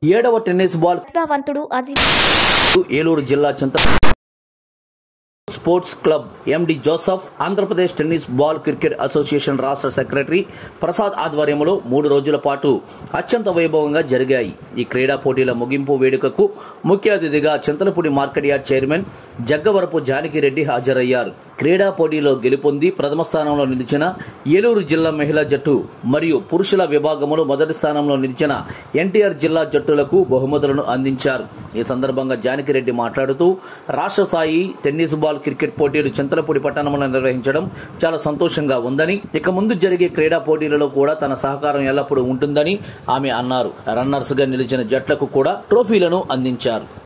ఏడవ tennis ball ప్రతిభావంతుడు అజీజ్ ఏలూరు జిల్లా Chinta sports club MD Joseph Andhra Pradesh tennis ball cricket association రాష్ట్ర సెక్రటరీ ప్రసాద్ ఆధ్వర్యంలో మూడు రోజుల పాటు అత్యంత వైభవంగా జరిగాయి ఈ క్రీడా పోటీల ముగింపు వేడుకకు ముఖ్య అతిథిగా Chintalapudi market yard chairman Jaggavarapu Janakireddy హాజరయ్యారు క్రీడా పోటీలో గెలుపొంది ప్రథమ స్థానంలో నిలిచిన ఏలూరు జిల్లా మహిళా జట్టు మరియు పురుషుల విభాగంలో మొదటి స్థానంలో నిలిచిన ఎన్టీఆర్ జిల్లా జట్టులకు బహుమతులను అందించారు ఈ సందర్భంగా జానకిరెడ్డి మాట్లాడుతూ రాష్ట్ర స్థాయి టెన్నిస్ బాల్ క్రికెట్ పోటీలు చింతలపూడి పట్టణంలో నిర్వహించడం చాలా సంతోషంగా ఉందని ఇక ముందు జరిగే క్రీడా పోటీలలో కూడా తన సహకారం ఎల్లప్పుడూ ఉంటుందని ఆమె అన్నారు రన్నర్స్ గా నిలిచిన జట్లకు కూడా ట్రోఫీలను అందించారు